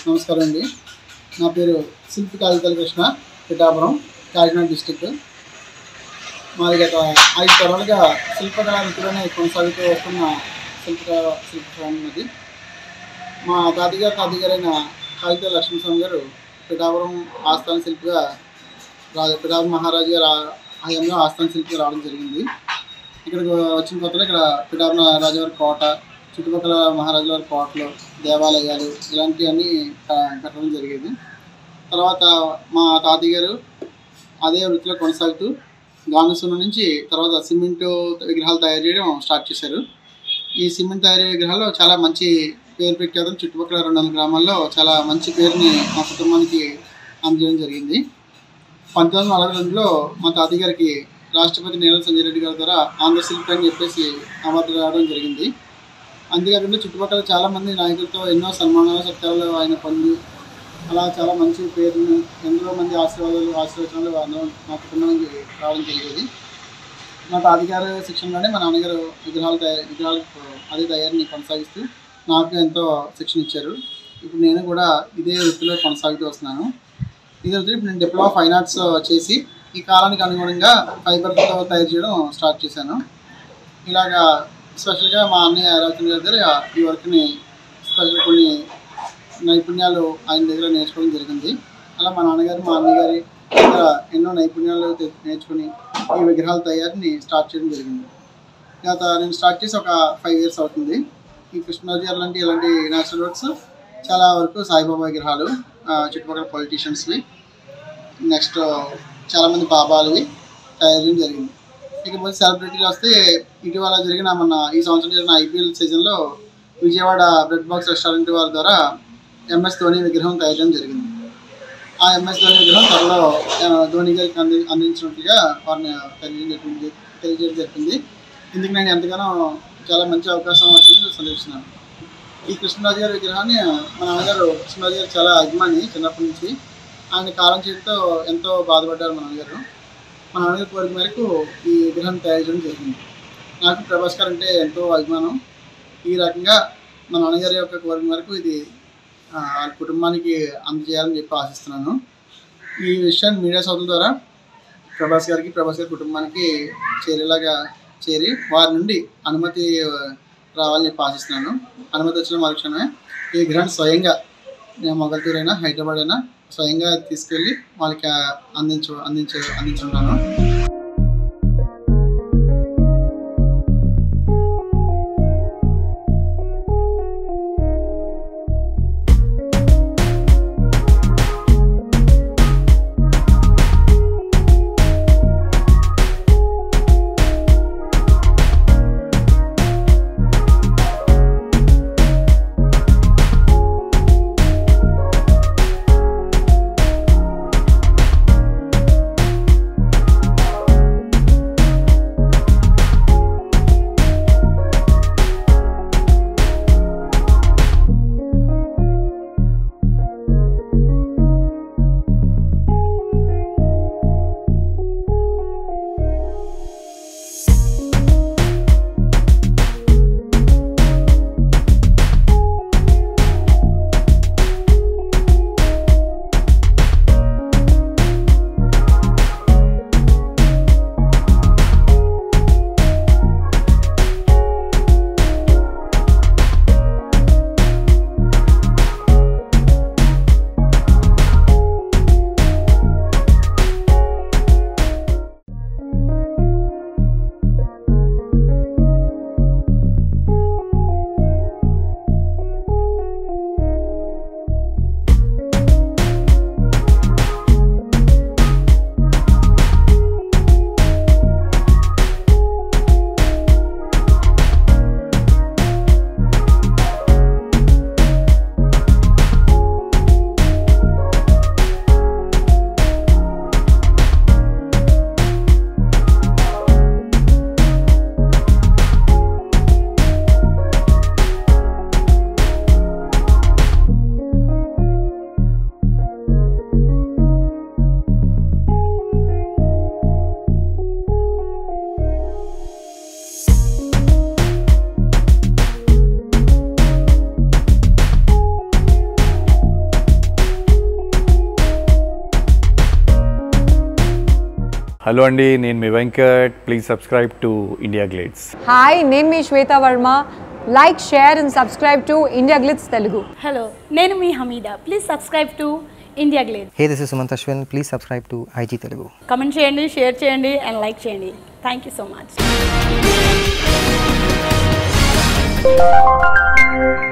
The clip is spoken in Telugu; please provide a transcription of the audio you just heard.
నమస్కారం అండి నా పేరు శిల్పి కాగితాల కృష్ణ పిఠాపురం కాకినాడ డిస్టిక్ మాది గత ఐదు తరాలుగా శిల్పకళా వృత్తిలోనే కొనసాగుతూ వస్తున్న శిల్పకళ శిల్పకళ ఉన్నది మా తాతగారు తాతగారైన కాగితాల లక్ష్మణస్వామి గారు పిఠాపురం ఆస్థాన శిల్పిగా రాజ పిఠాపురం మహారాజు గారు ఆ- హయాంలో ఆస్థాన శిల్పిగా రావడం జరిగింది ఇక్కడికి వచ్చిన కొత్తలో ఇక్కడ పిఠాపురం రాజుగారి కోట చుట్టుపక్కల మహారాజుల వారి కోటలు దేవాలయాలు ఇలాంటివన్నీ క- కట్టడం జరిగేది తర్వాత మా తాతయ్య గారు అదే వృత్తిలో కొనసాగుతూ గానుసున్న నుంచి తర్వాత సిమెంట్ విగ్రహాలు తయారు చేయడం స్టార్ట్ చేశారు ఈ సిమెంట్ తయారీ విగ్రహాలు చాలా మంచి పేరు ప్రఖ్యాతం చుట్టుపక్కల రెండు వందల గ్రామాల్లో చాలా మంచి పేరుని మా కుటుంబానికి అందజేయడం జరిగింది పంతొమ్మిది వందల నలభై రెండులో మా తాతయ్య గారికి రాష్ట్రపతి నీలం సంజయ్ రెడ్డి గారి ద్వారా ఆంధ్ర శిల్పి అని చెప్పేసి అవార్డు రావడం జరిగింది అంతేకాకుండా చుట్టుపక్కల చాలా మంది నాయకులతో ఎన్నో సన్మానాలు సత్కారాలు ఆయన పొంది అలా చాలా మంచి పేరును ఎంతో మంది ఆశీర్వాదాలు ఆశీర్వచనాలు అందరం మా కుటుంబానికి రావడం జరిగేది మా తాతగారి శిక్షణలోనే మా నాన్నగారు విగ్రహాలు తయారు విగ్రహాలు అదే తయారీని కొనసాగిస్తూ నాకు ఎంతో శిక్షణ ఇచ్చారు ఇప్పుడు నేను కూడా ఇదే వృత్తిలో కొనసాగుతూ వస్తున్నాను ఇదే వృత్తిలో ఇప్పుడు నేను డిప్లొమా ఫైన్ ఆర్ట్స్ చేసి ఈ కాలానికి అనుగుణంగా ఫైబర్తో తయారు చేయడం స్టార్ట్ చేశాను ఇలాగా స్పెషల్గా మా అన్నయ్య రవిచంద్ర గారి దగ్గర ఈ వర్క్ని స్పెషల్ కొన్ని నైపుణ్యాలు ఆయన దగ్గర నేర్చుకోవడం జరిగింది అలా మా నాన్నగారు మా అన్నగారి దగ్గర ఎన్నో నైపుణ్యాలు తె- నేర్చుకుని ఈ విగ్రహాల తయారీని స్టార్ట్ చేయడం జరిగింది గత నేను స్టార్ట్ చేసి ఒక ఫైవ్ ఇయర్స్ అవుతుంది ఈ కృష్ణరాజు గారు లాంటి ఇలాంటి నేచురల్ వర్క్స్ చాలా వరకు సాయిబాబా విగ్రహాలు ఆ, చుట్టుపక్కల పొలిటీషియన్స్వి నెక్స్ట్ చాలామంది బాబాలవి తయారు చేయడం జరిగింది ఇకపోతే సెలబ్రిటీలు వస్తే ఇటీవల జరిగిన మన ఈ సంవత్సరం జరిగిన ఐపీఎల్ సీజన్లో విజయవాడ బ్రెడ్ బాక్స్ రెస్టారెంట్ వారి ద్వారా ఎంఎస్ ధోని విగ్రహం తయారు చేయడం జరిగింది ఆ ఎంఎస్ ధోని విగ్రహం త్వరలో ఆ, ధోని గారికి అంది అందించినట్లుగా వారిని తెలియజేయడం జరిపింది తెలియజేయడం జరిపింది ఇందుకు నేను ఎంతగానో చాలా మంచి అవకాశం వచ్చింది సందర్శిస్తున్నాను ఈ కృష్ణరాజు గారి విగ్రహాన్ని మా నాన్నగారు కృష్ణరాజు గారు చాలా అభిమాని చిన్నప్పటి నుంచి ఆయన కాలం చేయడంతో ఎంతో బాధపడ్డారు మా నాన్నగారు మా నాన్నగారి కోరిక మేరకు ఈ విగ్రహం తయారు చేయడం జరిగింది నాకు ప్రభాస్ గారు అంటే ఎంతో అభిమానం ఈ రకంగా మా నాన్నగారి యొక్క కోరిక మేరకు ఇది ఆ, వాళ్ళ కుటుంబానికి అందజేయాలని చెప్పి ఆశిస్తున్నాను ఈ విషయాన్ని మీడియా సోదరుల ద్వారా ప్రభాస్ గారికి ప్రభాస్ గారి కుటుంబానికి చేరేలాగా చేరి వారి నుండి అనుమతి ఆ, రావాలని చెప్పి ఆశిస్తున్నాను అనుమతి వచ్చిన మరుక్షణమే ఈ విగ్రహాన్ని స్వయంగా నేను మొగల్తూరు అయినా హైదరాబాద్ అయినా స్వయంగా తీసుకెళ్ళి వాళ్ళకి ఆ, అందించ అందించ అందించున్నాను హలో అండి నేను మీ Venkat please subscribe to India Glitz hi నేను మీ Shweta Varma like share and subscribe to India Glitz Telugu hello నేను మీ Hamida please subscribe to India Glitz Hey, this is Sumant Ashwin. Please subscribe to IG Telugu. Comment చేయండి షేర్ చేయండి అండ్ లైక్ చేయండి థ్యాంక్ యూ సో మచ్